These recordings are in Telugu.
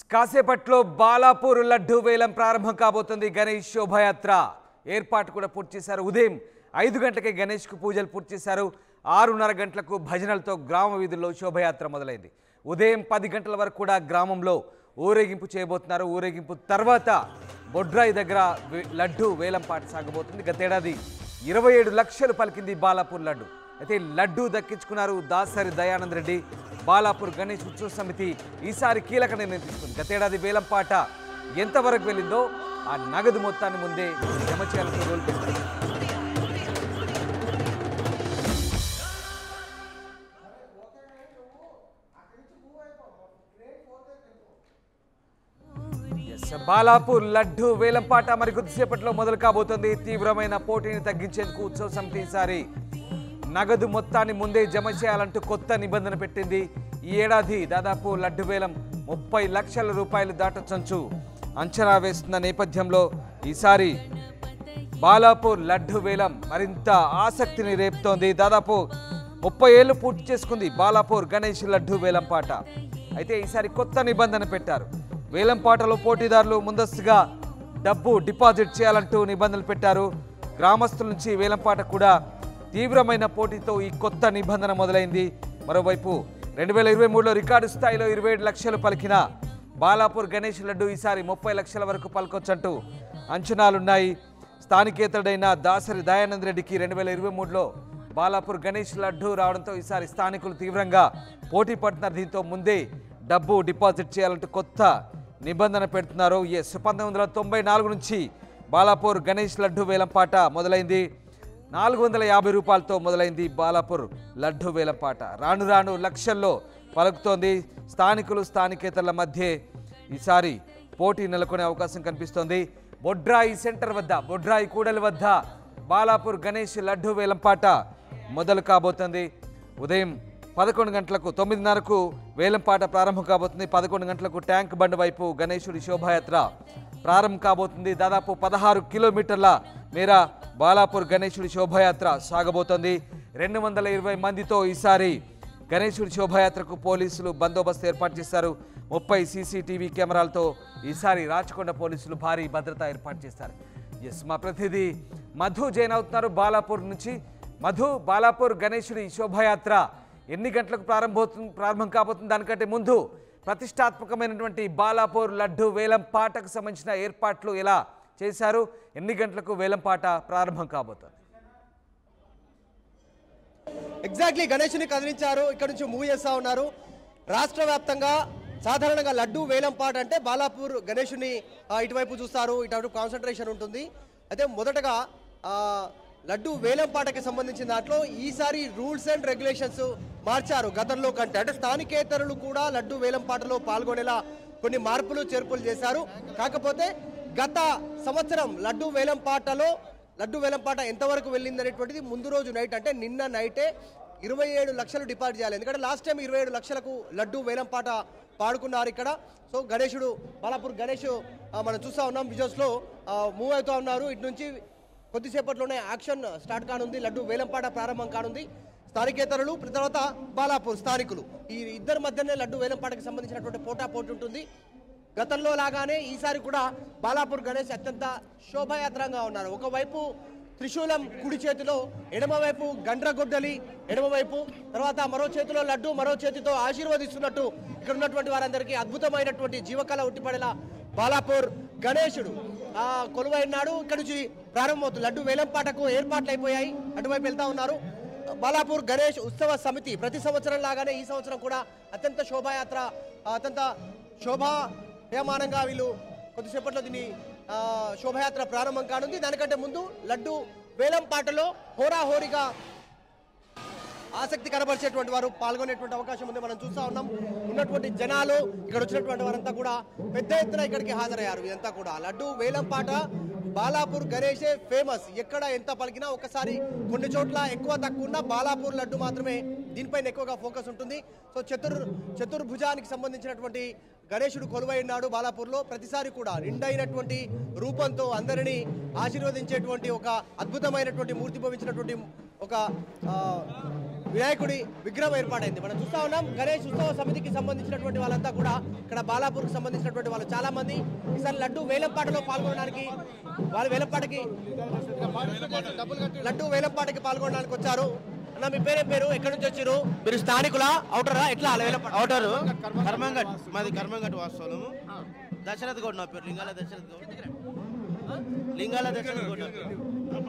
కాసేపట్లో బాలాపూర్ లడ్డు వేలం ప్రారంభం కాబోతుంది గణేష్ శోభాయాత్ర ఏర్పాటు కూడా పూర్తి చేశారు ఉదయం ఐదు గంటలకే గణేష్కు పూజలు పూర్తి చేశారు ఆరున్నర గంటలకు భజనలతో గ్రామ వీధుల్లో శోభయాత్ర మొదలైంది ఉదయం పది గంటల వరకు కూడా గ్రామంలో ఊరేగింపు చేయబోతున్నారు ఊరేగింపు తర్వాత బొడ్రాయి దగ్గర వే- లడ్డు వేలం పాట సాగబోతుంది గతేడాది ఇరవై ఏడు లక్షలు పలికింది బాలాపూర్ లడ్డు అయితే లడ్డు దక్కించుకున్నారు దాసరి దయానంద్ రెడ్డి బాలాపూర్ గణేష్ ఉత్సవ సమితి ఈసారి కీలక నిర్ణయం తీసుకుంది గతేడాది వేలం పాట ఎంతవరకు వెళ్ళిందో ఆ నగదు మొత్తాన్ని ముందే జమ చేయాలని రోజులు పెట్టారు ఎస్, బాలాపూర్ లడ్డు వేలంపాట మరి కొద్దిసేపట్లో మొదలు కాబోతోంది తీవ్రమైన పోటీని తగ్గించేందుకు ఉత్సవ సమితి ఈసారి నగదు మొత్తాన్ని ముందే జమ చేయాలంటూ కొత్త నిబంధన పెట్టింది ఈ ఏడాది దాదాపు లడ్డు వేలం ముప్పై లక్షల రూపాయలు దాటొచ్చంచు అంచనా వేస్తున్న నేపథ్యంలో ఈసారి బాలాపూర్ లడ్డు వేలం మరింత ఆసక్తిని రేపుతోంది దాదాపు ముప్పై ఏళ్ళు పూర్తి చేసుకుంది బాలాపూర్ గణేష్ లడ్డు వేలం పాట అయితే ఈసారి కొత్త నిబంధన పెట్టారు వేలం పాటలో పోటీదారులు ముందస్తుగా డబ్బు డిపాజిట్ చేయాలంటూ నిబంధనలు పెట్టారు గ్రామస్తుల నుంచి వేలం పాట కూడా తీవ్రమైన పోటీతో ఈ కొత్త నిబంధన మొదలైంది మరోవైపు రెండు వేల ఇరవై మూడులో రికార్డు స్థాయిలో ఇరవై ఏడు లక్షలు పలికిన బాలాపూర్ గణేష్ లడ్డు ఈసారి ముప్పై లక్షల వరకు పలకొచ్చంటూ అంచనాలున్నాయి స్థానికేతరుడైన దాసరి దయానంద్ రెడ్డికి రెండు వేల ఇరవై మూడులో బాలాపూర్ గణేష్ లడ్డు రావడంతో ఈసారి స్థానికులు తీవ్రంగా పోటీ పడుతున్నారు దీంతో ముందే డబ్బు డిపాజిట్ చేయాలంటూ కొత్త నిబంధన పెడుతున్నారు ఎస్ పంతొమ్మిది వందల తొంభై నాలుగు నుంచి బాలాపూర్ గణేష్ లడ్డు వేలంపాట మొదలైంది నాలుగు వందల యాభై రూపాయలతో మొదలైంది బాలాపూర్ లడ్డు వేలంపాట రాను రాను లక్షల్లో పలుకుతోంది స్థానికులు స్థానికేతరుల మధ్య ఈసారి పోటీ నెలకొనే అవకాశం కనిపిస్తోంది బొడ్రాయి సెంటర్ వద్ద బొడ్రాయి కూడలి వద్ద బాలాపూర్ గణేష్ లడ్డు వేలంపాట మొదలు కాబోతోంది ఉదయం పదకొండు గంటలకు తొమ్మిదిన్నరకు వేలంపాట ప్రారంభం కాబోతుంది పదకొండు గంటలకు ట్యాంక్ బండ్ వైపు గణేశుడి శోభాయాత్ర ప్రారంభం కాబోతుంది దాదాపు పదహారు కిలోమీటర్ల మేర బాలాపూర్ గణేశుడి శోభాయాత్ర సాగబోతోంది రెండు వందల ఇరవై మందితో ఈసారి గణేశుడి శోభాయాత్రకు పోలీసులు బందోబస్తు ఏర్పాటు చేశారు ముప్పై సీసీటీవీ కెమెరాలతో ఈసారి రాచకొండ పోలీసులు భారీ భద్రత ఏర్పాటు చేశారు ఎస్ మా ప్రతినిధి మధు జైన్ అవుతున్నారు బాలాపూర్ నుంచి మధు బాలాపూర్ గణేశుడి శోభాయాత్ర ఎన్ని గంటలకు ప్రారంభమవుతుంది ప్రారంభం కాబోతుంది దానికంటే ముందు ప్రతిష్టాత్మకమైనటువంటి బాలాపూర్ లడ్డు వేలం పాటకు సంబంధించిన ఏర్పాట్లు ఎలా చేశారు ఎన్ని గంటలకు వేలం పాట ప్రారంభం కాబోతుంది ఎగ్జాక్ట్లీ గణేష్ని కదిలించారు ఇక్కడ నుంచి మూవ్ చేస్తా ఉన్నారు రాష్ట్ర వ్యాప్తంగా సాధారణంగా లడ్డు వేలం పాట అంటే బాలాపూర్ గణేషుని ఆ, ఇటువైపు చూస్తారు ఇటువైపు కాన్సన్ట్రేషన్ ఉంటుంది అయితే మొదటగా ఆ, లడ్డు వేలం పాటకి సంబంధించిన దాంట్లో ఈసారి రూల్స్ అండ్ రెగ్యులేషన్స్ మార్చారు గతంలో కంటే అంటే స్థానికేతరులు కూడా లడ్డు వేలం పాటలో పాల్గొనేలా కొన్ని మార్పులు చేర్పులు చేశారు కాకపోతే గత సంవత్సరం లడ్డు వేలం పాటలో లడ్డు వేలంపాట ఎంతవరకు వెళ్ళింది అనేటువంటిది ముందు రోజు నైట్ అంటే నిన్న నైటే ఇరవై ఏడు లక్షలు డిపాజిట్ చేయాలి ఎందుకంటే లాస్ట్ టైం ఇరవై ఏడు లక్షలకు లడ్డు వేలంపాట పాడుకున్నారు ఇక్కడ సో గణేశుడు బాలాపూర్ గణేష్ ఆ, మనం చూస్తా ఉన్నాం విజువల్స్లో మూవ్ అవుతా ఉన్నారు ఇటు నుంచి కొద్దిసేపట్లోనే యాక్షన్ స్టార్ట్ కానుంది లడ్డు వేలంపాట ప్రారంభం కానుంది స్థానికేతరులు తర్వాత బాలాపూర్ స్థానికులు ఈ ఇద్దరి మధ్యనే లడ్డు వేలంపాటకి సంబంధించినటువంటి పోటా పోటీ ఉంటుంది గతంలో లాగానే ఈసారి కూడా బాలాపూర్ గణేష్ అత్యంత శోభాయాత్రంగా ఉన్నారు ఒకవైపు త్రిశూలం కుడి చేతిలో ఎడమవైపు గండ్రగొడ్డలి ఎడమవైపు తర్వాత మరో చేతిలో లడ్డు మరో చేతితో ఆశీర్వదిస్తున్నట్టు ఇక్కడ ఉన్నటువంటి వారందరికీ అద్భుతమైనటువంటి జీవకళ ఉట్టిపడేలా బాలాపూర్ గణేశుడు ఆ కొలువైనాడు ఇక్కడ నుంచి ప్రారంభమవుతుంది లడ్డు వేలంపాటకు ఏర్పాట్లు అయిపోయాయి అటువైపు వెళ్తా ఉన్నారు బాలాపూర్ గణేష్ ఉత్సవ సమితి ప్రతి సంవత్సరం లాగానే ఈ సంవత్సరం కూడా అత్యంత శోభాయాత్ర అత్యంత శోభాయమానంగా వీళ్ళు కొద్దిసేపట్లో దీన్ని ఆ, శోభాయాత్ర ప్రారంభం కానుంది దానికంటే ముందు లడ్డు వేలం పాటలో హోరాహోరీగా ఆసక్తి కనబరిచేటువంటి వారు పాల్గొనేటువంటి అవకాశం ఉంది మనం చూస్తా ఉన్నాం ఉన్నటువంటి జనాలు ఇక్కడ వచ్చినటువంటి వారంతా కూడా పెద్ద ఎత్తున ఇక్కడికి హాజరయ్యారు ఇదంతా కూడా లడ్డు వేలం పాట బాలాపూర్ గణేషే ఫేమస్ ఎక్కడ ఎంత పలికినా ఒకసారి కొన్ని చోట్ల ఎక్కువ తక్కువ ఉన్న బాలాపూర్ లడ్డు మాత్రమే దీనిపైన ఎక్కువగా ఫోకస్ ఉంటుంది సో చతుర్ చతుర్భుజానికి సంబంధించినటువంటి గణేశుడు కొలువై ఉన్నాడు బాలాపూర్లో ప్రతిసారి కూడా నిండైనటువంటి రూపంతో అందరినీ ఆశీర్వదించేటువంటి ఒక అద్భుతమైనటువంటి మూర్తి భవించినటువంటి ఒక ఆ, వినాయకుడి విగ్రహం ఏర్పాటైంది మనం చూస్తా ఉన్నాం గణేష్ ఉత్సవ సమితికి సంబంధించినటువంటి వాళ్ళంతా కూడా ఇక్కడ బాలాపూర్కి సంబంధించినటువంటి వాళ్ళు చాలా మంది ఈసారి లడ్డు వేలంపాటలో పాల్గొనడానికి వాళ్ళు వేలంపాటకి లడ్డు వేలంపాటకి పాల్గొనడానికి వచ్చారు అన్న మీ పేరే పేరు ఎక్కడి నుంచి వచ్చారు మీరు స్థానికులా అవుటరా ఎట్లా అలా వేలంపాట అవుతారు కర్మంగట్ మాది కర్మంగట్ వాస్తవము దశరథ్ గౌడ్ నా పేరు లింగాల దశరథ్ గౌడ్ లింగాల దశరథ్ గౌడ్ నా పేరు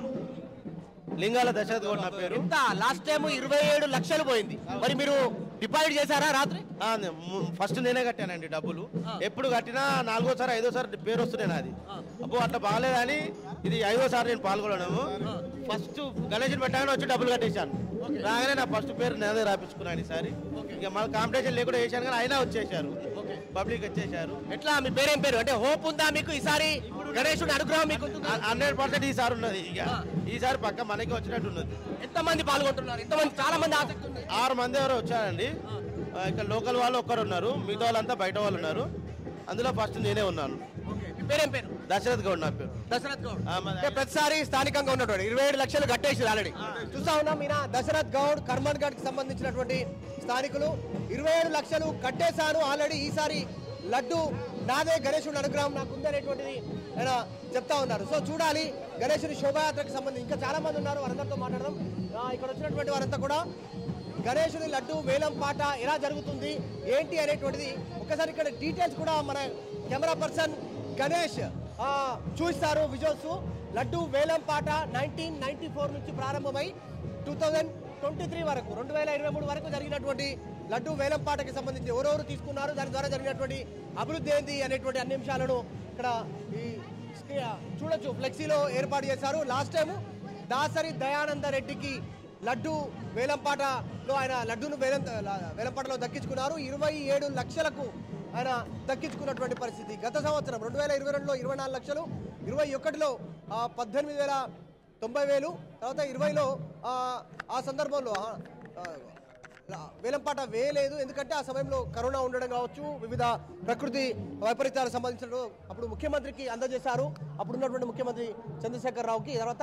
లింగాల దశరథ్ గౌడ్ నా పేరు ఎంత లాస్ట్ టైం ఇరవై ఏడు లక్షలు పోయింది మరి మీరు డిపాజిట్ చేశారా రాత్రి ఆ, నే- ము- ఫస్ట్ నేనే కట్టానండి డబ్బులు ఎప్పుడు కట్టినా నాలుగోసారి ఐదోసారి పేరు వస్తున్నాయి నాది అబ్బో అట్లా బాగాలేదని ఇది ఐదోసారి నేను పాల్గొనడము ఫస్ట్ గణేష్ని పెట్టగానే వచ్చి డబ్బులు కట్టేశాను రాగానే నా ఫస్ట్ పేరు నేనే రాపించుకున్నాను ఈసారి ఇక మళ్ళీ కాంపిటీషన్ లేకుండా వేసాను కానీ అయినా వచ్చేసారు పబ్లిక్ వచ్చేసారు ఎట్లా మీ పేరేం పేరు అంటే హోప్ ఉందా మీకు ఈసారి గణేశుడి అనుగ్రహం మీకు ఉంటుందా? హండ్రెడ్ పర్సెంట్ ఈసారి ఉన్నది ఇక ఈసారి పక్క మనకి వచ్చినట్టు ఉన్నది ఎంతమంది పాల్గొంటున్నారు ఎంతమంది చాలా మంది ఆసక్తి ఉంది ఆరు మంది ఎవరో వచ్చారండి ఆ, ఇక్కడ లోకల్ వాళ్ళు ఒక్కరు ఉన్నారు మిగతా వాళ్ళంతా బయట వాళ్ళు ఉన్నారు అందులో ఫస్ట్ నేనే ఉన్నాను మీ పేరేం పేరు దశరథ్ గౌడ్ నా పేరు దశరథ్ గౌడ్ ఆ, మాది- అంటే ప్రతిసారి స్థానికంగా ఉన్నటువంటి ఇరవై ఏడు లక్షలు కట్టేసి ఆల్రెడీ చూస్తా ఉన్నాం ఈయన దశరథ్ గౌడ్ కర్మన్ గఢ్ కి సంబంధించినటువంటి స్థానికులు ఇరవై ఏడు లక్షలు కట్టేశాను ఆల్రెడీ ఈసారి లడ్డు నాదే గణేశుడి అనుగ్రహం నాకు ఉందనేటువంటిది ఆయన చెప్తా ఉన్నారు సో చూడాలి గణేశుడి శోభాయాత్రకు సంబంధించి ఇంకా చాలా మంది ఉన్నారు వారందరితో మాట్లాడదాం ఆ, ఇక్కడ వచ్చినటువంటి వారంతా కూడా గణేశుడి లడ్డు వేలం పాట ఎలా జరుగుతుంది ఏంటి అనేటువంటిది ఒకసారి ఇక్కడ డీటెయిల్స్ కూడా మన కెమెరా పర్సన్ గణేష్ ఆ, చూస్తారు విజువల్స్ లడ్డు వేలం పాట నైన్టీన్ నైన్టీ ఫోర్ నుంచి ప్రారంభమై టూ థౌజండ్ ట్వంటీ త్రీ వరకు రెండు వేల ఇరవై మూడు వరకు జరిగినటువంటి లడ్డు వేలం పాటకి సంబంధించి ఎవరెవరు తీసుకున్నారు దాని ద్వారా జరిగినటువంటి అభివృద్ధి ఏంది అనేటువంటి అన్ని అంశాలను ఇక్కడ ఈ స్క్రీ- చూడొచ్చు ఫ్లెక్సీలో ఏర్పాటు చేశారు లాస్ట్ టైం దాసరి దయానంద రెడ్డికి లడ్డు వేలంపాటలో ఆయన లడ్డును వేలం వేలంపాటలో దక్కించుకున్నారు ఇరవై ఏడు లక్షలకు ఆయన దక్కించుకున్నటువంటి పరిస్థితి గత సంవత్సరం రెండు వేల ఇరవై రెండులో ఇరవై నాలుగు లక్షలు ఇరవై ఒకటిలో ఆ, పద్దెనిమిది వేల తొంభై వేలు తర్వాత ఇరవైలో ఆ, ఆ సందర్భంలో ఆ, ఆ, లా- వేలంపాట వేయలేదు ఎందుకంటే ఆ సమయంలో కరోనా ఉండడం కావచ్చు వివిధ ప్రకృతి వైపరీత్యాలకు సంబంధించిన అప్పుడు ముఖ్యమంత్రికి అందజేశారు అప్పుడు ఉన్నటువంటి ముఖ్యమంత్రి చంద్రశేఖర్ రావుకి తర్వాత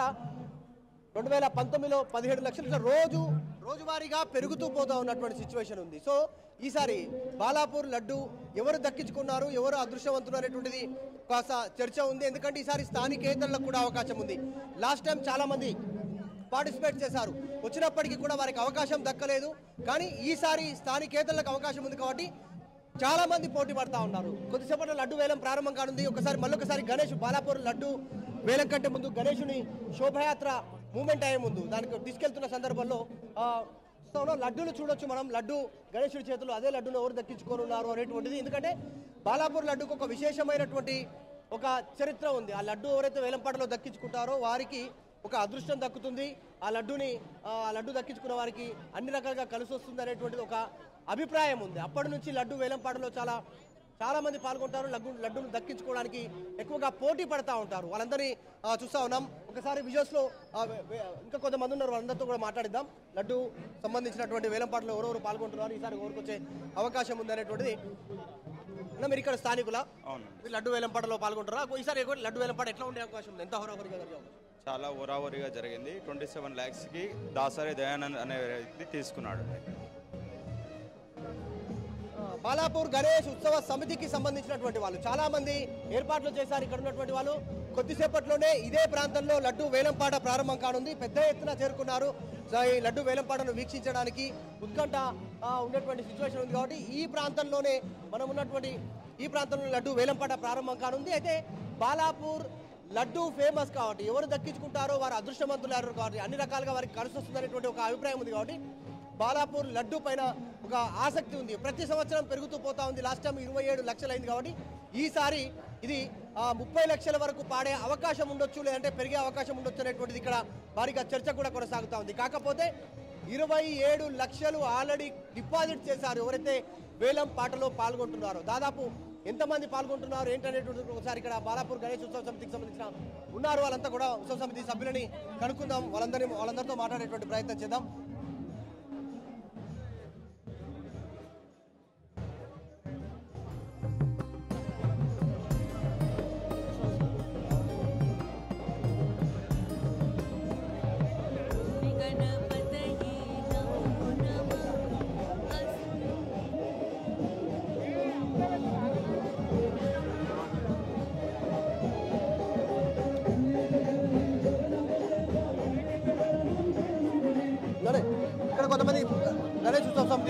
రెండు వేల పంతొమ్మిదిలో పదిహేడు లక్షలు ఇట్లా రోజు రోజువారీగా పెరుగుతూ పోతా ఉన్నటువంటి సిచ్యువేషన్ ఉంది సో ఈసారి బాలాపూర్ లడ్డు ఎవరు దక్కించుకున్నారు ఎవరు అదృష్టవంతులు అనేటువంటిది కాస్త చర్చ ఉంది ఎందుకంటే ఈసారి స్థానికేతరులకు కూడా అవకాశం ఉంది లాస్ట్ టైం చాలా మంది పార్టిసిపేట్ చేశారు వచ్చినప్పటికీ కూడా వారికి అవకాశం దక్కలేదు కానీ ఈసారి స్థానికేతరులకు అవకాశం ఉంది కాబట్టి చాలా మంది పోటీ పడతా ఉన్నారు కొద్దిసేపట్లో లడ్డు వేలం ప్రారంభం కానుంది ఒకసారి మళ్ళొకసారి గణేష్ బాలాపూర్ లడ్డు వేలం కంటే ముందు గణేషుని శోభయాత్ర మూమెంట్ అయ్యే ముందు దానికి తీసుకెళ్తున్న సందర్భంలో ఆ, సో లడ్డూలు చూడొచ్చు మనం లడ్డు గణేశుడి చేతులు అదే లడ్డును ఎవరు దక్కించుకొని ఉన్నారు అనేటువంటిది ఎందుకంటే బాలాపూర్ లడ్డుకు ఒక విశేషమైనటువంటి ఒక చరిత్ర ఉంది ఆ లడ్డు ఎవరైతే వేలంపాటలో దక్కించుకుంటారో వారికి ఒక అదృష్టం దక్కుతుంది ఆ లడ్డుని ఆ లడ్డు దక్కించుకున్న వారికి అన్ని రకాలుగా కలిసి వస్తుంది అనేటువంటిది ఒక అభిప్రాయం ఉంది అప్పటి నుంచి లడ్డు వేలంపాటలో చాలా చాలా మంది పాల్గొంటారు లడ్డు లడ్డును దక్కించుకోవడానికి ఎక్కువగా పోటీ పడతా ఉంటారు వాళ్ళందరినీ ఆ, చూస్తా ఉన్నాం ఒకసారి విజువల్స్ లో ఆ, వే- వే- ఇంకా కొంతమంది ఉన్నారు వాళ్ళందరితో కూడా మాట్లాడిద్దాం లడ్డు సంబంధించినటువంటి వేలంపాటలో ఎవరెవరు పాల్గొంటున్నారు ఈసారి ఎవరికి వచ్చే అవకాశం ఉంది అనేటువంటిది అన్న, మీరు ఇక్కడ స్థానికుల అవును మీరు లడ్డు వేలంపాటలో పాల్గొంటారా ఈసారి ఎవరు లడ్డు వేలంపాట ఎట్లా ఉండే అవకాశం ఉంది ఎంత హోరాహోరీగా జరిగే అవకాశం ఉంది? చాలా ఓరావరిగా జరిగింది ట్వంటీ సెవెన్ ల్యాక్స్కి దాసరి దయానంద్ అనే వ్యక్తి తీసుకున్నాడు ఆ, బాలాపూర్ గణేష్ ఉత్సవ సమితికి సంబంధించినటువంటి వాళ్ళు చాలా మంది ఏర్పాట్లు చేశారు ఇక్కడ ఉన్నటువంటి వాళ్ళు కొద్దిసేపట్లోనే ఇదే ప్రాంతంలో లడ్డు వేలంపాట ప్రారంభం కానుంది పెద్ద ఎత్తున చేరుకున్నారు సో ఈ లడ్డు వేలంపాటను వీక్షించడానికి ఉత్కంఠ ఆ, ఉన్నటువంటి సిచ్యువేషన్ ఉంది కాబట్టి ఈ ప్రాంతంలోనే మనం ఉన్నటువంటి ఈ ప్రాంతంలో లడ్డు వేలంపాట ప్రారంభం కానుంది అయితే బాలాపూర్ లడ్డు ఫేమస్ కాబట్టి ఎవరు దక్కించుకుంటారో వారు అదృష్టవంతులు ఎవరు కాబట్టి అన్ని రకాలుగా వారికి కలిసి వస్తుంది అనేటువంటి ఒక అభిప్రాయం ఉంది కాబట్టి బాలాపూర్ లడ్డు పైన ఒక ఆసక్తి ఉంది ప్రతి సంవత్సరం పెరుగుతూ పోతా ఉంది లాస్ట్ టైం ఇరవై ఏడు లక్షలు అయింది కాబట్టి ఈసారి ఇది ఆ, ముప్పై లక్షల వరకు పాడే అవకాశం ఉండొచ్చు లేదంటే పెరిగే అవకాశం ఉండొచ్చు అనేటువంటిది ఇక్కడ భారీగా చర్చ కూడా కొనసాగుతా ఉంది కాకపోతే ఇరవై ఏడు లక్షలు ఆల్రెడీ డిపాజిట్ చేశారు ఎవరైతే వేలం పాటలో పాల్గొంటున్నారో దాదాపు ఎంతమంది పాల్గొంటున్నారు ఏంటనేటువంటి ఒకసారి ఇక్కడ బాలాపూర్ గణేష్ ఉత్సవ సమితికి సంబంధించిన ఉన్నారు వాళ్ళంతా కూడా ఉత్సవ సమితి సభ్యులని కనుక్కుందాం వాళ్ళందరినీ వాళ్ళందరితో మాట్లాడేటువంటి ప్రయత్నం చేద్దాం गणपतये नमो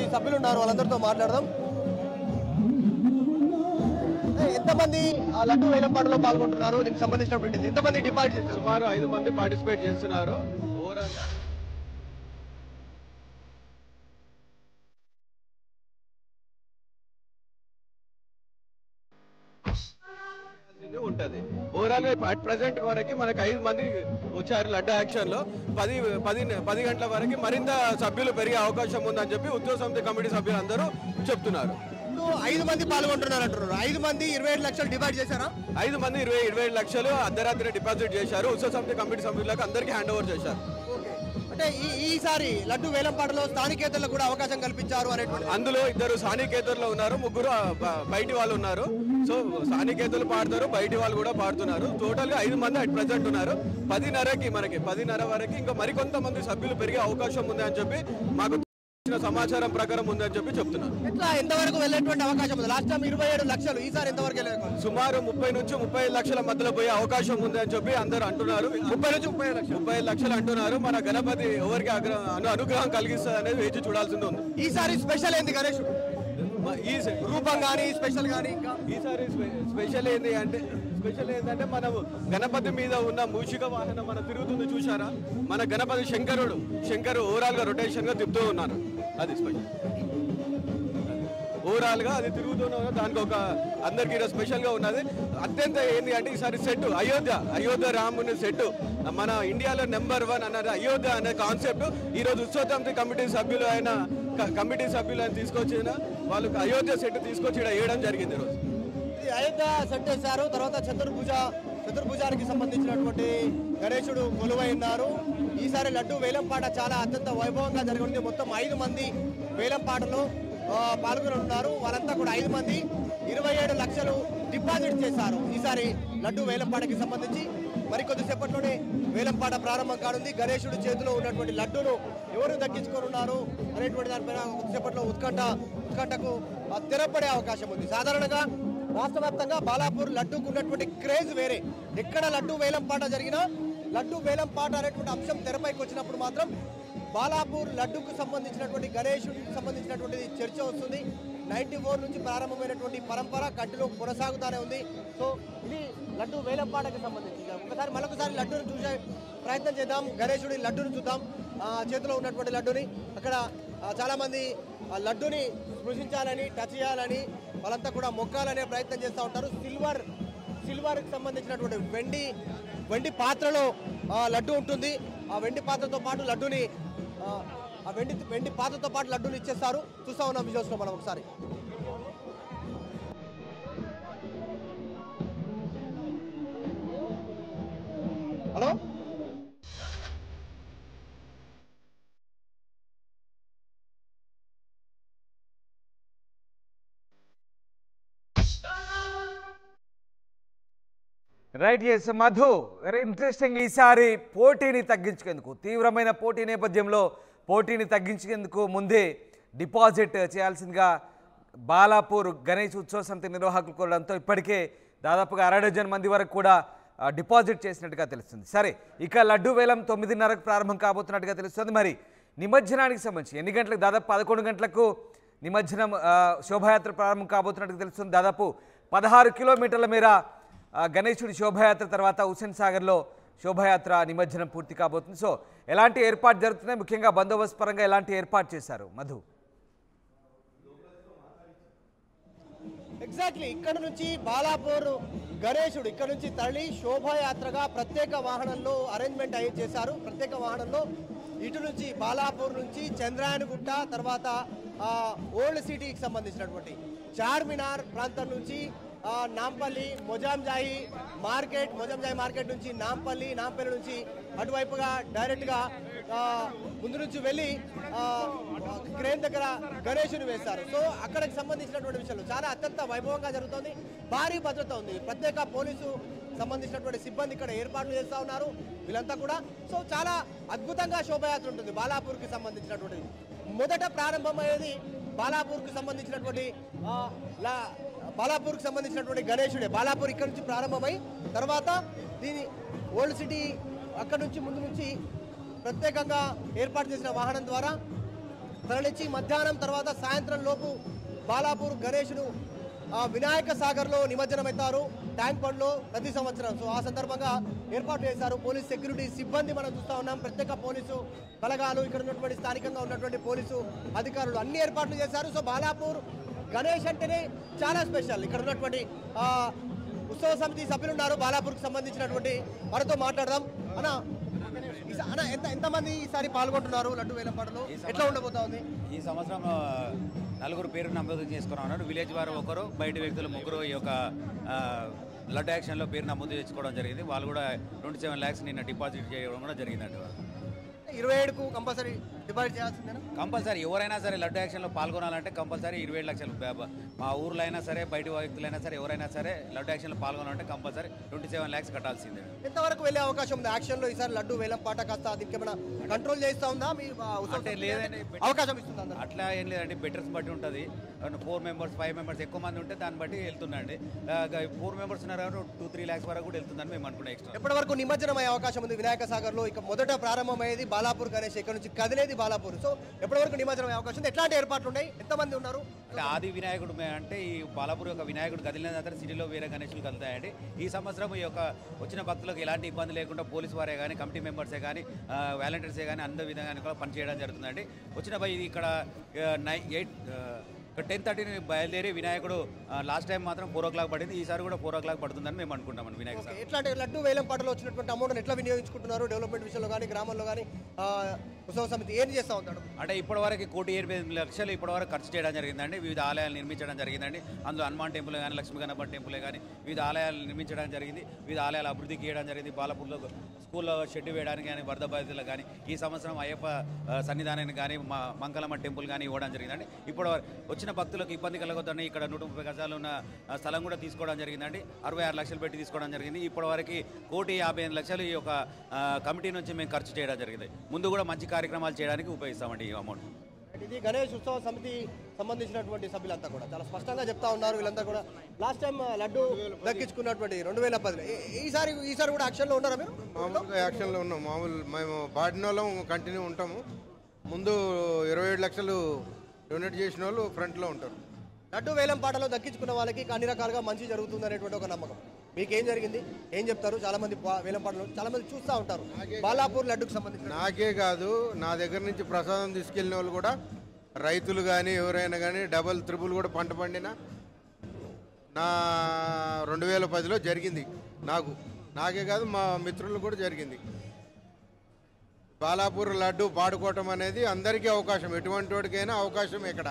సభ్యులు ఉన్నారు వాళ్ళందరితో మాట్లాడదాం ఏ, ఎంతమంది ఆ లడ్డు వేలంపాటలో పాల్గొంటున్నారు దీనికి సంబంధించినటువంటి ఎంతమంది డిపాజిట్ చేస్తారు సుమారు ఐదు మంది పార్టిసిపేట్ చేస్తున్నారు ఓవరాల్ ఉంటది ఓవరాల్ అట్ ప్రెసెంట్ వరకు మనకి ఐదు మంది వచ్చారు లడ్డు యాక్షన్ లో పది పది పది గంటల వరకు మరింత సభ్యులు పెరిగే అవకాశం ఉందని చెప్పి ఉద్యోగ సమితి కమిటీ సభ్యులు అందరూ చెప్తున్నారు ఇప్పుడు ఐదు మంది పాల్గొంటున్నారు అంటున్నారు ఐదు మంది ఇరవై ఏడు లక్షలు డివైడ్ చేశారా ఐదు మంది ఇరవై ఇరవై ఏడు లక్షలు అర్ధరాత్రి డిపాజిట్ చేశారు ఉత్సవ సమితి కమిటీ సభ్యులకు అందరికీ హ్యాండ్ ఓవర్ చేశారు అంటే ఈ ఈసారి లడ్డు వేలంపాటలో స్థానికేతలకు కూడా అవకాశం కల్పించారు అనేటువంటి అందులో ఇద్దరు స్థానికేతరులు ఉన్నారు ముగ్గురు ఆ, బ- బయటి వాళ్ళు ఉన్నారు సో స్థానికేతరులు పాడతారు బయటి వాళ్ళు కూడా పాడుతున్నారు టోటల్ గా ఐదు మంది అట్ ప్రెసెంట్ ఉన్నారు పదిన్నరకి మనకి పదిన్నర వరకు ఇంకా మరికొంతమంది సభ్యులు పెరిగే అవకాశం ఉంది అని చెప్పి మాకు తెలిసిన సమాచారం ప్రకారం ఉందని చెప్పి చెప్తున్నారు ఎట్లా ఎంతవరకు వెళ్ళేటువంటి అవకాశం ఉంది లాస్ట్ టైం ఇరవై ఏడు లక్షలు ఈసారి ఎంతవరకు వెళ్ళే సుమారు ముప్పై నుంచి ముప్పై ఐదు లక్షల మధ్యలో పోయే అవకాశం ఉంది అని చెప్పి అందరూ అంటున్నారు ముప్పై నుంచి ముప్పై లక్షలు ముప్పై ఐదు లక్షలు అంటున్నారు మన గణపతి ఎవరికి అగ్ర- అను- అనుగ్రహం కలిగిస్తుంది అనేది వేచి చూడాల్సింది ఉంది ఈసారి స్పెషల్ ఏంది గణేష్ మ- ఈ స- రూపం కానీ స్పెషల్ కానీ ఇంకా ఈసారి స్పె- స్పెషల్ ఏంటి అంటే స్పెషల్ ఏంటంటే మనం గణపతి మీద ఉన్న మూషిక వాహనం మన తిరుగుతుంది చూసారా మన గణపతి శంకరుడు శంకరు ఓవరాల్ గా రొటేషన్ గా తిప్పుతూ ఉన్నారు అది స్పెషల్ ఓవరాల్ గా అది తిరుగుతూనే ఉన్నది. దానికి ఒక అందరికి ఈరోజు స్పెషల్ గా ఉన్నది అత్యంత ఏంటి అంటే ఈసారి సెట్ అయోధ్య అయోధ్య రాముని సెట్ మన ఇండియాలో నెంబర్ వన్ అన్నది అయోధ్య అనే కాన్సెప్ట్ ఈ రోజు ఉత్సవ కమిటీ సభ్యులు అయిన క- కమిటీ సభ్యులు అని తీసుకొచ్చిన వాళ్ళకి అయోధ్య సెట్ తీసుకొచ్చి ఇక్కడ వేయడం జరిగింది ఈరోజు ఇది అయోధ్య సెట్ వేశారు తర్వాత చతుర్భుజ చతుర్భుజానికి సంబంధించినటువంటి గణేశుడు కొలువై ఉన్నారు ఈసారి లడ్డు వేలంపాట చాలా అత్యంత వైభవంగా జరగనుంది మొత్తం ఐదు మంది వేలంపాటలో ఆ, పాల్గొని ఉన్నారు వాళ్ళంతా కూడా ఐదు మంది ఇరవై ఏడు లక్షలు డిపాజిట్ చేశారు ఈసారి లడ్డు వేలంపాటకి సంబంధించి మరికొద్ది సేపట్లోనే వేలంపాట ప్రారంభం కానుంది గణేశుడి చేతిలో ఉన్నటువంటి లడ్డును ఎవరు దక్కించుకోనున్నారు అనేటువంటి దానిపైన కొద్దిసేపట్లో ఉత్కంఠ ఉత్కంఠకు ఆ, తెరపడే అవకాశం ఉంది సాధారణంగా రాష్ట్ర వ్యాప్తంగా బాలాపూర్ లడ్డూకు ఉన్నటువంటి క్రేజ్ వేరే ఎక్కడ లడ్డు వేలం పాట జరిగినా లడ్డు వేలం పాట అనేటువంటి అంశం తెరపైకి వచ్చినప్పుడు మాత్రం బాలాపూర్ లడ్డుకు సంబంధించినటువంటి గణేశుడికి సంబంధించినటువంటి చర్చ వస్తుంది నైన్టీ ఫోర్ నుంచి ప్రారంభమైనటువంటి పరంపర కంటిలో కొనసాగుతానే ఉంది సో ఇది లడ్డు వేలం పాటకి సంబంధించి ఇక ఒకసారి మరొకసారి లడ్డూని చూసే ప్రయత్నం చేద్దాం గణేశుడి లడ్డూని చూద్దాం ఆ, చేతిలో ఉన్నటువంటి లడ్డూని అక్కడ ఆ, చాలా మంది ఆ లడ్డుని స్పృశించాలని టచ్ చేయాలని వాళ్ళంతా కూడా మొక్కాలనే ప్రయత్నం చేస్తూ ఉంటారు సిల్వర్ సిల్వర్ కి సంబంధించినటువంటి వెండి వెండి పాత్రలో ఆ, లడ్డు ఉంటుంది ఆ వెండి పాత్రతో పాటు లడ్డుని ఆ, ఆ వెండి వెండి పాత్రతో పాటు లడ్డూని ఇచ్చేస్తారు చూస్తా ఉన్నాం విజువల్స్ లో మనం ఒకసారి hello right yes Madhu very interesting ఈసారి పోటీని తగ్గించుకేందుకు తీవ్రమైన పోటీ నేపథ్యంలో పోటీని తగ్గించేందుకు ముందే డిపాజిట్ చేయాల్సిందిగా బాలాపూర్ గణేష్ ఉత్సవ సమితి నిర్వాహకులు కోరడంతో ఇప్పటికే దాదాపుగా అర డజన్ మంది వరకు కూడా ఆ, డిపాజిట్ చేసినట్టుగా తెలుస్తుంది సరే ఇక లడ్డు వేలం తొమ్మిదిన్నరకు ప్రారంభం కాబోతున్నట్టుగా తెలుస్తుంది మరి నిమజ్జనానికి సంబంధించి ఎన్ని గంటలకు దాదాపు పదకొండు గంటలకు నిమజ్జనం ఆ, శోభాయాత్ర ప్రారంభం కాబోతున్నట్టుగా తెలుస్తుంది దాదాపు పదహారు కిలోమీటర్ల మేర ఆ, గణేశుడి శోభాయాత్ర తర్వాత హుసేన్ సాగర్లో శోభాయాత్ర నిమజ్జనం పూర్తి కాబోతుంది సో ఎలాంటి ఏర్పాటు జరుగుతున్నాయి ముఖ్యంగా బందోబస్తు పరంగా ఎలాంటి ఏర్పాటు చేశారు మధు ఎగ్జాక్ట్లీ ఇక్కడ నుంచి బాలాపూర్ గణేశుడు ఇక్కడ నుంచి తరలి శోభాయాత్రగా ప్రత్యేక వాహనంలో అరేంజ్మెంట్ అయ్యి చేశారు ప్రత్యేక వాహనంలో ఇటు నుంచి బాలాపూర్ నుంచి చంద్రాయనగుట్ట తర్వాత ఆ, ఓల్డ్ సిటీకి సంబంధించినటువంటి చార్మినార్ ప్రాంతం నుంచి ఆ, నాంపల్లి మొజాంజాయి మార్కెట్ మొజాంజాయి మార్కెట్ నుంచి నాంపల్లి నాంపల్లి నుంచి అటువైపుగా డైరెక్ట్గా ఆ, ముందు నుంచి వెళ్ళి ఆ, క్రేన్ దగ్గర గణేషుని వేస్తారు సో అక్కడికి సంబంధించినటువంటి విషయాలు చాలా అత్యంత వైభవంగా జరుగుతుంది భారీ భద్రత ఉంది ప్రత్యేక పోలీసు సంబంధించినటువంటి సిబ్బంది ఇక్కడ ఏర్పాట్లు చేస్తా ఉన్నారు వీళ్ళంతా కూడా సో చాలా అద్భుతంగా శోభయాత్ర ఉంటుంది బాలాపూర్కి సంబంధించినటువంటి మొదట ప్రారంభమయ్యేది బాలాపూర్కి సంబంధించినటువంటి ఆ, లా- బాలాపూర్కి సంబంధించినటువంటి గణేశుడే బాలాపూర్ ఇక్కడ నుంచి ప్రారంభమై తర్వాత దీని ఓల్డ్ సిటీ అక్కడ నుంచి ముందు నుంచి ప్రత్యేకంగా ఏర్పాటు చేసిన వాహనం ద్వారా తరలించి మధ్యాహ్నం తర్వాత సాయంత్రం లోపు బాలాపూర్ గణేష్ను ఆ, వినాయక సాగర్లో నిమజ్జనమవుతారు ట్యాంక్ బండ్లో ప్రతి సంవత్సరం సో ఆ సందర్భంగా ఏర్పాటు చేశారు పోలీస్ సెక్యూరిటీ సిబ్బంది మనం చూస్తా ఉన్నాం ప్రత్యేక పోలీసు బలగాలు ఇక్కడ ఉన్నటువంటి స్థానికంగా ఉన్నటువంటి పోలీసు అధికారులు అన్ని ఏర్పాట్లు చేశారు సో బాలాపూర్ గణేష్ అంటేనే చాలా స్పెషల్ ఇక్కడ ఉన్నటువంటి ఆ, ఉత్సవ సమితి సభ్యులు ఉన్నారు బాలాపూర్కి సంబంధించినటువంటి వారితో మాట్లాడదాం అన్న ఈసా- అన్న ఎంత ఎంతమంది ఈసారి పాల్గొంటున్నారు లడ్డు వేలంపాటలో ఎట్లా ఉండబోతా ఉంది ఈ సంవత్సరం ఆ, నలుగురు పేరు నమోదు చేసుకుని ఉన్నారు విలేజ్ వారు ఒకరు బయట వ్యక్తులు ముగ్గురు ఈ యొక్క ఆ, బ్లడ్ యాక్షన్లో పేరు నమోదు చేసుకోవడం జరిగింది వాళ్ళు కూడా ట్వంటీ సెవెన్ ల్యాక్స్ నిన్న డిపాజిట్ చేయడం కూడా జరిగిందండి వాళ్ళు. ఇరవై ఏడుకు కంపల్సరీ డిపాజిట్ చేయాల్సిందేనా కంపల్సరీ ఎవరైనా సరే లడ్డు యాక్షన్లో పాల్గొనాలంటే కంపల్సరీ ఇరవై ఏడు లక్షలు బ- బ- మా ఊర్లో అయినా సరే బయట వ్యక్తులైనా సరే ఎవరైనా సరే లడ్డు యాక్షన్లో పాల్గొనాలంటే కంపల్సరీ ట్వంటీ సెవెన్ ల్యాక్స్ కట్టాల్సిందే ఎంతవరకు వెళ్ళే అవకాశం ఉంది యాక్షన్ లో ఈసారి లడ్డు వేలం పాట కాస్త దీనికేమైనా కంట్రోల్ చేస్తా ఉందా మీ ఆ, ఉత్సవ అంటే సమితి? లేదండి అవకాశం ఇస్తుందా అందరికి? అట్లా ఏం లేదండి బెటర్స్ బట్టి ఉంటుంది ఫోర్ మెంబర్స్ ఫైవ్ మెంబర్స్ ఎక్కువ మంది ఉంటే దాన్ని బట్టి వెళ్తుందండి ఫోర్ మెంబర్స్ ఉన్నారు కాబట్టి టూ త్రీ ల్యాక్స్ వరకు కూడా వెళ్తుందని మేము అనుకున్నాం ఎక్స్ట్రా ఎప్పటి వరకు నిమజ్జనం అయ్యే అవకాశం ఉంది వినాయక సాగర్ లో ఇక మొదట ప్రారంభమయ్యేది బాలాపూర్ గణేష్ ఇక్కడ నుంచి కదిలేది బాలాపూర్ సో ఎప్పటి వరకు నిమజ్జనం అయ్యే అవకాశం ఉంది ఎట్లాంటి ఏర్పాట్లు ఉన్నాయి ఎంతమంది ఉన్నారు అంటే ఆది వినాయకుడు మే- అంటే ఈ బాలాపూర్ యొక్క వినాయకుడు కదిలిన తర్వాత సిటీలో వేరే గణేషులు కదులుతాయండి ఈ సంవత్సరం ఈ యొక్క వచ్చిన భక్తులకు ఎలాంటి ఇబ్బంది లేకుండా పోలీస్ వారే కానీ కమిటీ మెంబర్సే కానీ వాలంటీర్సే కానీ అందరి విధంగా కూడా పనిచేయడం జరుగుతుందండి వచ్చిన బై ఇది ఇక్కడ నై ఎయిట్ టెన్ థర్టీని బయలుదేరి వినాయకుడు లాస్ట్ టైం మాత్రం ఫోర్ ఓ క్లాక్ పడింది ఈసారి కూడా ఫోర్ ఓ క్లాక్ పడుతుందని మేము అనుకుంటామండి వినాయక సార్ ఎట్లాంటి లడ్డు వేలం పాటలో వచ్చినటువంటి అమౌంట్ ఎట్లా వినియోగించుకుంటున్నారు డెవలప్మెంట్ విషయంలో కానీ గ్రామంలో కానీ ఆ, ఉత్సవ సమితి ఏం చేస్తా ఉంటాడు అంటే ఇప్పటివరకు కోటి ఎనభై ఎనిమిది లక్షలు ఇప్పటివరకు ఖర్చు చేయడం జరిగిందండి వివిధ ఆలయాలు నిర్మించడం జరిగిందండి అందులో హనుమాన్ టెంపుల్ కానీ లక్ష్మీ గణపతి టెంపుల్ కానీ వివిధ ఆలయాలు నిర్మించడం జరిగింది వివిధ ఆలయాలు అభివృద్ధికి చేయడం జరిగింది బాలపూర్లో స్కూల్లో షెడ్ వేయడానికి కానీ వరద బాధితులకు కానీ ఈ సంవత్సరం అయ్యప్ప ఆ, సన్నిధానానికి కానీ మా మంగళమ్మ టెంపుల్ కానీ ఇవ్వడం జరిగిందండి ఇప్పుడు వచ్చిన భక్తులకు ఇబ్బంది కలగొద్దని ఇక్కడ నూట ముప్పై గజాలు ఉన్న ఆ, స్థలం కూడా తీసుకోవడం జరిగిందండి అరవై ఆరు లక్షలు పెట్టి తీసుకోవడం జరిగింది ఇప్పటివరకు కోటి యాభై ఎనిమిది లక్షలు ఈ యొక్క ఆ, కమిటీ నుంచి మేము ఖర్చు చేయడం జరిగింది ముందు కూడా మంచి కార్యక్రమాలు చేయడానికి ఉపయోగిస్తామండి ఈ అమౌంట్ ఇది గణేష్ ఉత్సవ సమితి సంబంధించినటువంటి సభ్యులంతా కూడా చాలా స్పష్టంగా చెప్తా ఉన్నారు వీళ్ళంతా కూడా లాస్ట్ టైం లడ్డు దక్కించుకున్నటువంటి రెండు వేల పదిలో ఈసారి ఈసారి కూడా యాక్షన్ లో ఉన్నారా మీరు మామూలుగా యాక్షన్లో ఉన్నాం మామూలు మేము బాడిన వాళ్ళం కంటిన్యూ ఉంటాము ముందు ఇరవై ఏడు లక్షలు డొనేట్ చేసిన వాళ్ళు ఫ్రంట్లో ఉంటారు లడ్డు వేలం పాటలో దక్కించుకున్న వాళ్ళకి అన్ని రకాలుగా మంచి జరుగుతుంది అనేటువంటి ఒక నమ్మకం మీకేం జరిగింది ఏం చెప్తారు చాలా మంది పా- వేలం పాటలు చాలా మంది చూస్తూ ఉంటారు బాలాపూర్ లడ్డుకు సంబంధించిన నాకే కాదు నా దగ్గర నుంచి ప్రసాదం తీసుకెళ్ళిన వాళ్ళు కూడా రైతులు కానీ ఎవరైనా కానీ డబల్ త్రిబుల్ కూడా పంట పండిన నా రెండు వేల పదిలో జరిగింది నాకు నాకే కాదు మా మిత్రులు కూడా జరిగింది బాలాపూర్ లడ్డు పాడుకోవటం అనేది అందరికీ అవకాశం ఎటువంటి వాడికైనా అవకాశం ఇక్కడ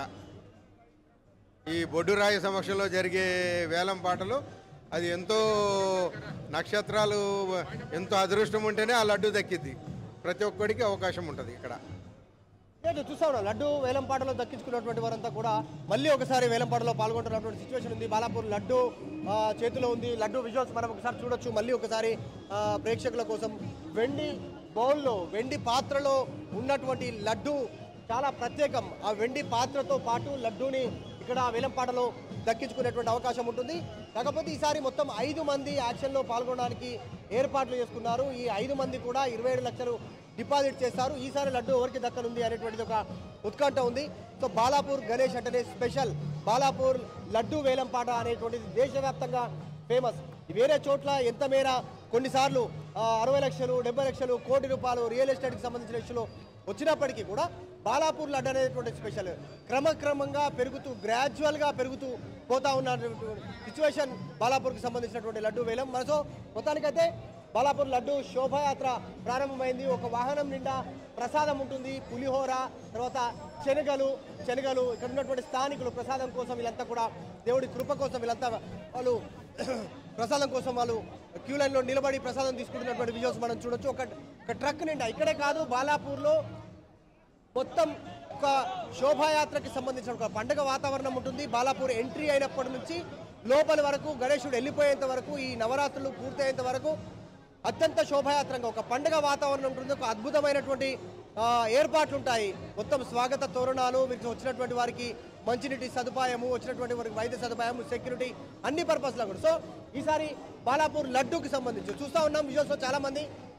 ఈ బొడ్డురాయి సమక్షంలో జరిగే వేలం పాటలు అది ఎంతో నక్షత్రాలు ఎంతో అదృష్టం ఉంటేనే ఆ లడ్డు దక్కిద్ది ప్రతి ఒక్కడికి అవకాశం ఉంటుంది ఇక్కడ లేదు చూస్తా ఉన్నాం లడ్డు వేలం పాటలో దక్కించుకున్నటువంటి వారంతా కూడా మళ్ళీ ఒకసారి వేలం పాటలో పాల్గొంటున్నటువంటి సిచ్యువేషన్ ఉంది బాలాపూర్ లడ్డు ఆ, చేతిలో ఉంది లడ్డు విజువల్స్ మనం ఒకసారి చూడొచ్చు మళ్ళీ ఒకసారి ఆ, ప్రేక్షకుల కోసం వెండి బౌల్లో వెండి పాత్రలో ఉన్నటువంటి లడ్డు చాలా ప్రత్యేకం ఆ వెండి పాత్రతో పాటు లడ్డూని ఇక్కడ వేలంపాటలో దక్కించుకునేటువంటి అవకాశం ఉంటుంది కాకపోతే ఈసారి మొత్తం ఐదు మంది యాక్షన్లో పాల్గొనడానికి ఏర్పాట్లు చేసుకున్నారు ఈ ఐదు మంది కూడా ఇరవై ఏడు లక్షలు డిపాజిట్ చేస్తారు ఈసారి లడ్డు ఎవరికి దక్కనుంది అనేటువంటిది ఒక ఉత్కంఠ ఉంది సో బాలాపూర్ గణేష్ అంటేనే స్పెషల్ బాలాపూర్ లడ్డు వేలంపాట అనేటువంటిది దేశవ్యాప్తంగా ఫేమస్ వేరే చోట్ల ఎంత మేర కొన్నిసార్లు ఆ, అరవై లక్షలు డెబ్బై లక్షలు కోటి రూపాయలు రియల్ ఎస్టేట్కి సంబంధించిన విషయంలో వచ్చినప్పటికీ కూడా బాలాపూర్ లడ్డు అనేటువంటి స్పెషల్ క్రమక్రమంగా పెరుగుతూ గ్రాడ్యువల్గా పెరుగుతూ పోతా ఉన్న సిచ్యువేషన్ బాలాపూర్కి సంబంధించినటువంటి లడ్డు వేలం మనతో మొత్తానికైతే బాలాపూర్ లడ్డు శోభాయాత్ర ప్రారంభమైంది ఒక వాహనం నిండా ప్రసాదం ఉంటుంది పులిహోర తర్వాత శనగలు శనగలు ఇక్కడ ఉన్నటువంటి స్థానికులు ప్రసాదం కోసం వీళ్ళంతా కూడా దేవుడి కృప కోసం వీళ్ళంతా వాళ్ళు ప్రసాదం కోసం వాళ్ళు క్యూ లైన్లో నిలబడి ప్రసాదం తీసుకుంటున్నటువంటి విజువల్స్ మనం చూడొచ్చు ఒక ఒక ట్రక్ నిండా ఇక్కడే కాదు బాలాపూర్లో మొత్తం ఒక శోభాయాత్రకి సంబంధించిన ఒక పండగ వాతావరణం ఉంటుంది బాలాపూర్ ఎంట్రీ అయినప్పటి నుంచి లోపలి వరకు గణేశుడు వెళ్ళిపోయేంత వరకు ఈ నవరాత్రులు పూర్తయ్యేంత వరకు అత్యంత శోభాయాత్రంగా ఒక పండగ వాతావరణం ఉంటుంది ఒక అద్భుతమైనటువంటి ఆ, ఏర్పాట్లు ఉంటాయి మొత్తం స్వాగత తోరణాలు మీకు వచ్చినటువంటి వారికి మంచినీటి సదుపాయము వచ్చినటువంటి వారికి వైద్య సదుపాయము సెక్యూరిటీ అన్ని పర్పస్లో కూడా సో ఈసారి బాలాపూర్ లడ్డూకి సంబంధించి చూస్తూ ఉన్నాం విజువల్స్లో చాలా మంది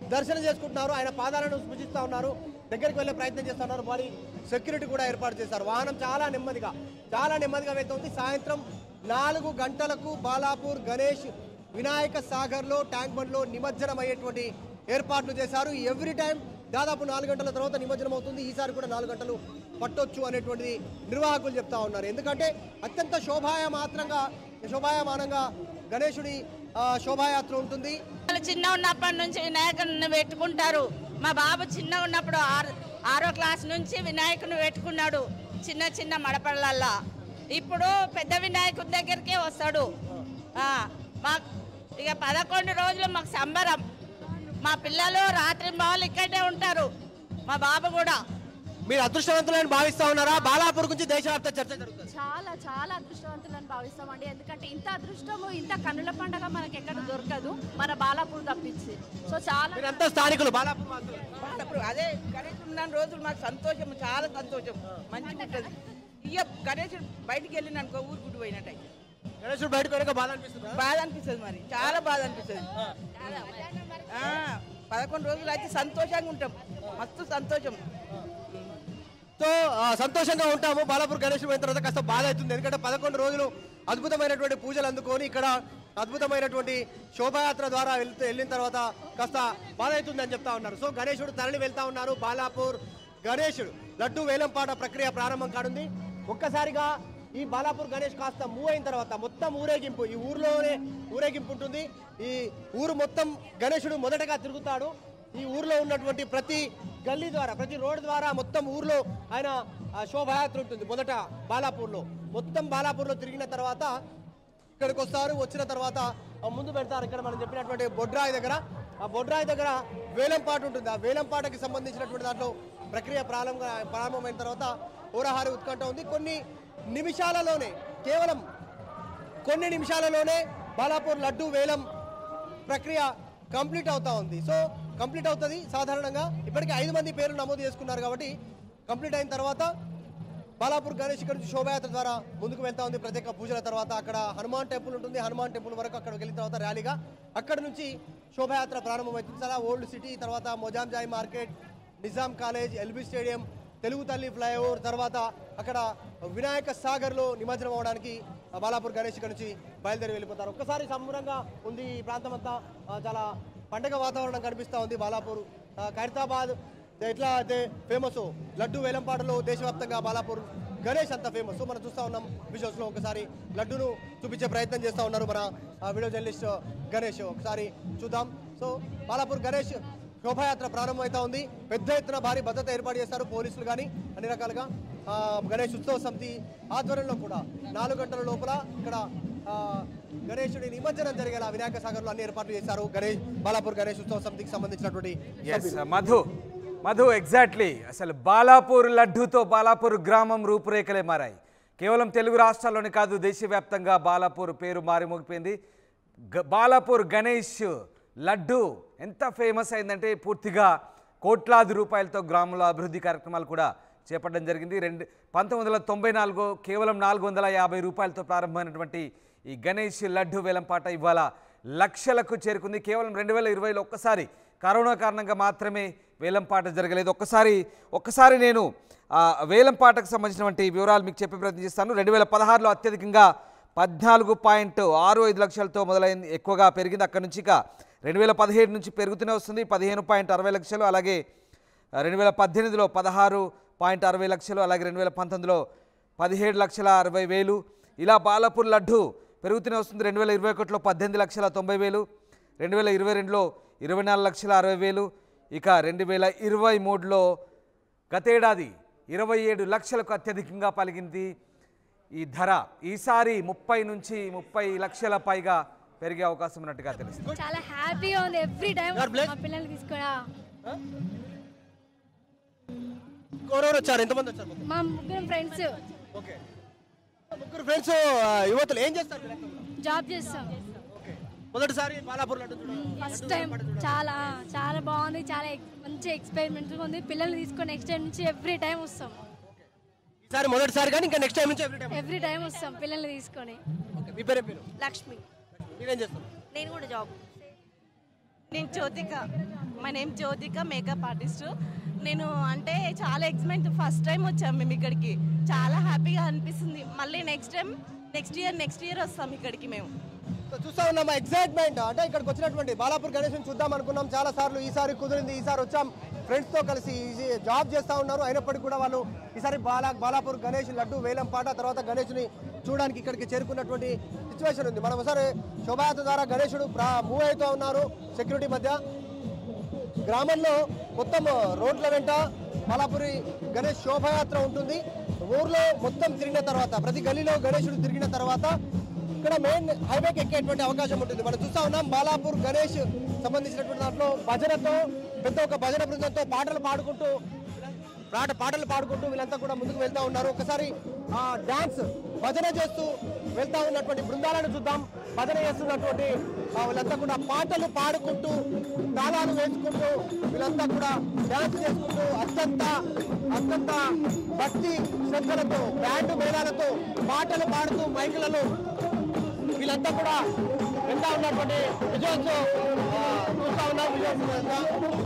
దర్శనం చేసుకుంటున్నారు ఆయన పాదాలను పూజిస్తూ ఉన్నారు దగ్గరికి వెళ్ళే ప్రయత్నం చేస్తూ ఉన్నారు మరి సెక్యూరిటీ కూడా ఏర్పాటు చేశారు వాహనం చాలా నెమ్మదిగా చాలా నెమ్మదిగా వెళ్తుంది సాయంత్రం నాలుగు గంటలకు బాలాపూర్ గణేష్ వినాయక సాగర్లో ట్యాంక్ బండ్లో నిమజ్జనం అయ్యేటువంటి ఏర్పాట్లు చేశారు ఎవ్రీ టైం దాదాపు నాలుగు గంటల తర్వాత నిమజ్జనం అవుతుంది ఈసారి కూడా నాలుగు గంటలు పట్టొచ్చు అనేటువంటిది నిర్వాహకులు చెప్తా ఉన్నారు ఎందుకంటే అత్యంత శోభాయమాత్రంగా శోభాయమానంగా గణేశుడి ఆ, శోభాయాత్ర ఉంటుంది వాళ్ళు చిన్న ఉన్నప్పటి నుంచి వినాయకుడిని పెట్టుకుంటారు మా బాబు చిన్న ఉన్నప్పుడు ఆరు ఆరో క్లాస్ నుంచి వినాయకుని పెట్టుకున్నాడు చిన్న చిన్న మడపళ్ళల్లా ఇప్పుడు పెద్ద వినాయకుడి దగ్గరికే వస్తాడు ఆ, మా ఇక పదకొండు రోజులు మాకు సంబరం మా పిల్లలు రాత్రి మాలు ఇక్కడే ఉంటారు మా బాబు కూడా మీరు అదృష్టవంతులని భావిస్తా ఉన్నారా బాలాపూర్ గురించి దేశవ్యాప్త చర్చ జరుగుతుంది చాలా చాలా అదృష్టవంతులని భావిస్తామండి ఎందుకంటే ఇంత అదృష్టము ఇంత కన్నుల పండగ మనకి ఎక్కడ దొరకదు మన బాలాపూర్ తప్పించి సో చాలా మీరంతా స్థానికులు బాలాపూర్ వాసులు. బాలప్పుడు అదే గణేష్ ఉన్న రోజులు మాకు సంతోషం చాలా సంతోషం మంచిగా ఉంటుంది ఇక గణేష్ బయటికి వెళ్ళిన అనుకో ఊరు గుడి పోయినట్టు అయితే. గణేశుడు బయటకు వెళ్ళక బాధ అనిపిస్తుందా బాధ అనిపిస్తుంది మరి చాలా బాధ అనిపిస్తుంది ఆ, పదకొండు రోజులు అయితే సంతోషంగా ఉంటాం మస్తు సంతోషం సో ఆ, సంతోషంగా ఉంటాము బాలాపూర్ గణేష్ పోయిన తర్వాత కాస్త బాధ అవుతుంది ఎందుకంటే పదకొండు రోజులు అద్భుతమైనటువంటి పూజలు అందుకొని ఇక్కడ అద్భుతమైనటువంటి శోభాయాత్ర ద్వారా వెళ్తూ వెళ్ళిన తర్వాత కాస్త బాధ అవుతుంది అని చెప్తా ఉన్నారు సో గణేశుడు తరలి వెళ్తా ఉన్నారు బాలాపూర్ గణేశుడు లడ్డు వేలంపాట ప్రక్రియ ప్రారంభం కానుంది ఒక్కసారిగా ఈ బాలాపూర్ గణేష్ కాస్త మూవ్ అయిన తర్వాత మొత్తం ఊరేగింపు ఈ ఊర్లోనే ఊరేగింపు ఉంటుంది ఈ ఊరు మొత్తం గణేశుడు మొదటగా తిరుగుతాడు ఈ ఊర్లో ఉన్నటువంటి ప్రతి గల్లీ ద్వారా ప్రతి రోడ్ ద్వారా మొత్తం ఊర్లో ఆయన ఆ, శోభాయాత్ర ఉంటుంది మొదట బాలాపూర్లో మొత్తం బాలాపూర్లో తిరిగిన తర్వాత ఇక్కడికి వస్తారు వచ్చిన తర్వాత ఆ, ముందు పెడతారు ఇక్కడ మనం చెప్పినటువంటి బొడ్రాయి దగ్గర ఆ బొడ్రాయి దగ్గర వేలంపాట ఉంటుంది ఆ వేలంపాటకి సంబంధించినటువంటి దాంట్లో ప్రక్రియ ప్రారంభ ప్రారంభమైన తర్వాత ఊరహారి ఉత్కంఠ ఉంది కొన్ని నిమిషాలలోనే కేవలం కొన్ని నిమిషాలలోనే బాలాపూర్ లడ్డు వేలం ప్రక్రియ కంప్లీట్ అవుతా ఉంది సో కంప్లీట్ అవుతుంది సాధారణంగా ఇప్పటికే ఐదు మంది పేర్లు నమోదు చేసుకున్నారు కాబట్టి కంప్లీట్ అయిన తర్వాత బాలాపూర్ గణేష్ ఇక్కడ నుంచి శోభాయాత్ర ద్వారా ముందుకు వెళ్తా ఉంది ప్రత్యేక పూజల తర్వాత అక్కడ హనుమాన్ టెంపుల్ ఉంటుంది హనుమాన్ టెంపుల్ వరకు అక్కడికి వెళ్ళిన తర్వాత ర్యాలీగా అక్కడ నుంచి శోభాయాత్ర ప్రారంభమవుతుంది చాలా ఓల్డ్ సిటీ తర్వాత Mozamjahi market Nizam college LB stadium Telugu Thalli flyover తర్వాత అక్కడ వినాయక సాగర్లో నిమజ్జనం అవడానికి ఆ బాలాపూర్ గణేష్ ఇక్కడ నుంచి బయలుదేరి వెళ్ళిపోతారు ఒక్కసారి సంబరంగా ఉంది ఈ ప్రాంతం అంతా ఆ, చాలా పండగ వాతావరణం కనిపిస్తూ ఉంది బాలాపూర్ ఆ, ఖైరతాబాద్ ఎట్లా అయితే ఫేమస్ లడ్డు వేలంపాటలో దేశవ్యాప్తంగా బాలాపూర్ గణేష్ అంత ఫేమస్ మనం చూస్తూ ఉన్నాం విజువల్స్లో ఒకసారి లడ్డును చూపించే ప్రయత్నం చేస్తూ ఉన్నారు మన ఆ, వీడియో జర్నలిస్ట్ గణేష్ ఒకసారి చూద్దాం సో బాలాపూర్ గణేష్ శోభాయాత్ర ప్రారంభమవుతా ఉంది పెద్ద ఎత్తున భారీ భద్రత ఏర్పాటు చేస్తారు పోలీసులు కానీ అన్ని రకాలుగా ఆ, గణేష్ ఉత్సవ సమితి ఆధ్వర్యంలో కూడా నాలుగు గంటల లోపల ఇక్కడ ఆ, గణేశుడి నిమజ్జనం జరిగేలా వినాయక సాగర్లో అన్ని ఏర్పాట్లు చేశారు గణేష్ బాలాపూర్ గణేష్ ఉత్సవ సమితికి సంబంధించినటువంటి ఎస్ సభ్యులు. మధు మధు ఎగ్జాక్ట్లీ అసలు బాలాపూర్ లడ్డూతో బాలాపూర్ గ్రామం రూపురేఖలే మారాయి కేవలం తెలుగు రాష్ట్రాల్లోనే కాదు దేశవ్యాప్తంగా బాలాపూర్ పేరు మారిమోగిపోయింది గ- బాలాపూర్ గణేష్ లడ్డు ఎంత ఫేమస్ అయిందంటే పూర్తిగా కోట్లాది రూపాయలతో గ్రామంలో అభివృద్ధి కార్యక్రమాలు కూడా చేపట్టడం జరిగింది రెండు పంతొమ్మిది వందల తొంభై నాలుగు కేవలం నాలుగు వందల యాభై రూపాయలతో ప్రారంభమైనటువంటి ఈ గణేష్ లడ్డు వేలంపాట ఇవాళ లక్షలకు చేరుకుంది కేవలం రెండు వేల ఇరవైలో ఒక్కసారి కరోనా కారణంగా మాత్రమే వేలంపాట జరగలేదు ఒక్కసారి ఒక్కసారి నేను ఆ, వేలంపాటకు సంబంధించినటువంటి వివరాలు మీకు చెప్పే ప్రయత్నం చేస్తాను రెండు వేల పదహారులో అత్యధికంగా పద్నాలుగు పాయింట్ ఆరు ఐదు లక్షలతో మొదలైంది ఎక్కువగా పెరిగింది అక్కడి నుంచి ఇక రెండు వేల పదిహేడు నుంచి పెరుగుతూనే వస్తుంది పదిహేను పాయింట్ అరవై లక్షలు అలాగే రెండు వేల పద్దెనిమిదిలో పదహారు పాయింట్ అరవై లక్షలు అలాగే రెండు వేల పంతొమ్మిదిలో పదిహేడు లక్షల అరవై వేలు ఇలా బాలాపూర్ లడ్డు పెరుగుతూనే వస్తుంది రెండు వేల ఇరవై ఒకటిలో పద్దెనిమిది లక్షల తొంభై వేలు రెండు వేల ఇరవై రెండులో ఇరవై నాలుగు లక్షల అరవై వేలు ఇక రెండు వేల ఇరవై మూడులో గతేడాది ఇరవై ఏడు లక్షలకు అత్యధికంగా పలిగింది ఈ ధర ఈసారి ముప్పై నుంచి ముప్పై లక్షల పైగా పెరిగే అవకాశం ఉన్నట్టుగా తెలుస్తుంది చాలా హ్యాపీగా ఉంది ఎవ్రీ టైం God bless. మా పిల్లల్ని తీసుకురా ఎవరెవరు వచ్చారు ఎంతమంది వచ్చారు మొత్తం? మా ముగ్గురు ఫ్రెండ్స్ ఓకే ముగ్గురు ఫ్రెండ్స్ యువతులు ఏం చేస్తారు మీరు? జాబ్ చేస్తాం మొదటిసారి బాలాపూర్ లడ్డు చూడండి. ఫస్ట్ టైం చాలా చాలా బాగుంది చాలా ex- మంచి ఎక్స్పెరిమెంట్ ఉంది పిల్లల్ని తీసుకొని నెక్స్ట్ టైం నుంచి ఎవ్రీ టైం వస్తాం ఈసారి మొదటిసారి కానీ ఇంకా నెక్స్ట్ టైం నుంచి ఎవ్రీ టైం ఎవ్రీ టైం వస్తాం పిల్లల్ని తీసుకొని ఓకే మీ పేరు ఏం పేరు లక్ష్మి మీరేం చేస్తారు నేను కూడా జాబ్ నేను Jyothika my name Jyothika makeup artist నేను అంటే చాలా ఎక్స్మెంట్ ఫస్ట్ టైం వచ్చాం మేము ఇక్కడికి చాలా హ్యాపీగా అనిపిస్తుంది మళ్ళీ next time next year next year వస్తాం ఇక్కడికి మేము సో చూస్తా ఉన్నాం ఎక్సైట్మెంట్ అంటే ఇక్కడికి వచ్చినటువంటి బాలాపూర్ గణేష్ని చూద్దాం అనుకున్నాం చాలా సార్లు ఈసారి కుదిరింది ఈసారి వచ్చాం ఫ్రెండ్స్ తో కలిసి ఈ జాబ్ చేస్తా ఉన్నారు అయినప్పటికీ కూడా వాళ్ళు ఈసారి బాలా బాలాపూర్ గణేష్ లడ్డు వేలం పాట తర్వాత గణేష్ని చూడడానికి ఇక్కడికి చేరుకున్నటువంటి సిచ్యువేషన్ ఉంది మనం ఒకసారి శోభాయాత్ర ద్వారా గణేశుడు మూవ్ అవుతూ ఉన్నారు సెక్యూరిటీ మధ్య గ్రామంలో మొత్తం రోడ్ల వెంట బాలాపురి గణేష్ శోభయాత్ర ఉంటుంది ఊర్లో మొత్తం తిరిగిన తర్వాత ప్రతి గల్లీలో గణేశుడు తిరిగిన తర్వాత ఇక్కడ మెయిన్ హైవేకి ఎక్కేటువంటి అవకాశం ఉంటుంది మనం చూస్తా ఉన్నాం బాలాపూర్ గణేష్ సంబంధించినటువంటి దాంట్లో భజనతో పెద్ద ఒక భజన బృందంతో పాటలు పాడుకుంటూ పాట పాటలు పాడుకుంటూ వీళ్ళంతా కూడా ముందుకు వెళ్తా ఉన్నారు ఒకసారి ఆ డాన్స్ భజన చేస్తూ వెళ్తా ఉన్నటువంటి బృందాలను చూద్దాం భజన చేస్తున్నటువంటి ఆ వీళ్ళంతా కూడా పాటలు పాడుకుంటూ తాళాలు వేసుకుంటూ వీళ్ళంతా కూడా డాన్స్ చేసుకుంటూ అత్యంత అత్యంత భక్తి శ్రద్ధలతో బ్యాండ్ మేళాలతో పాటలు పాడుతూ మైకులలో వీళ్ళంతా కూడా వెళ్తా ఉన్నటువంటి విజయోత్సవ్ ఆ, చూస్తా ఉన్నాం విజయోత్సవం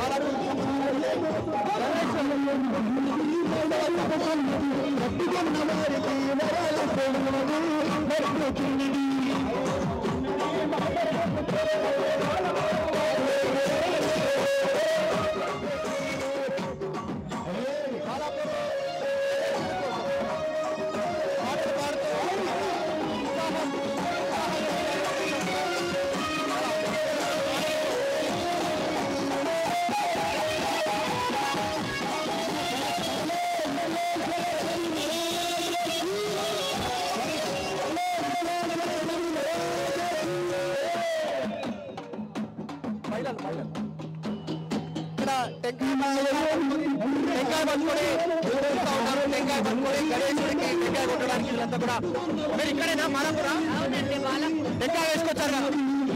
మహిళలు మహిళలు ఇక్కడ టెంకాయ పట్టుకొని టెంకాయ పట్టుకొని చూస్తూ ఉంటారు టెంకాయ పట్టుకొని గణేశుడికి టెంకాయ కొట్టడానికి వీళ్ళంతా కూడా మీరు ఇక్కడేనా మాలపురా టెంకాయ వేసుకొచ్చారు కదా?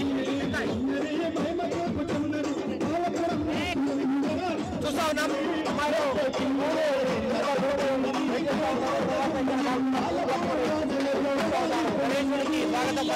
చూస్తా ఉన్నాం అమ్మాయిలు గణేశుడికి స్వాగతం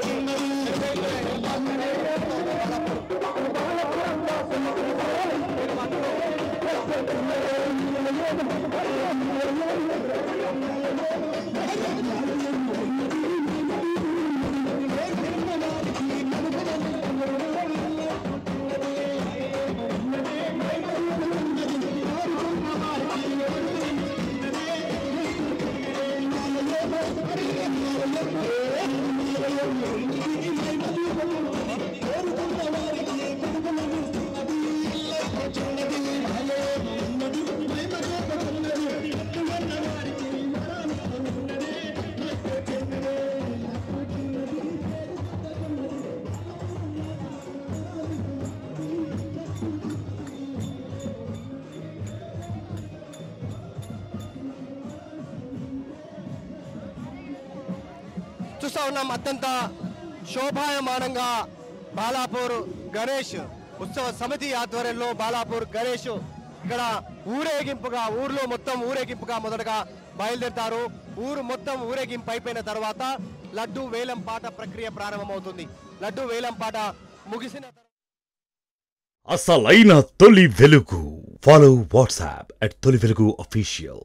చూస్తా ఉన్నాం అత్యంత శోభాయమానంగా బాలాపూర్ గణేష్ ఉత్సవ సమితి ఆధ్వర్యంలో బాలాపూర్ గణేష్ ఇక్కడ ఊరేగింపుగా ఊర్లో మొత్తం ఊరేగింపుగా మొదటగా బయలుదేరుతారు ఊరు మొత్తం ఊరేగింపు అయిపోయిన తర్వాత లడ్డు వేలం పాట ప్రక్రియ ప్రారంభమవుతుంది లడ్డు వేలం పాట ముగిసిన అసలైన తొలి వెలుగు ఫాలో వాట్సాప్ అట్ తొలి వెలుగు అఫీషియల్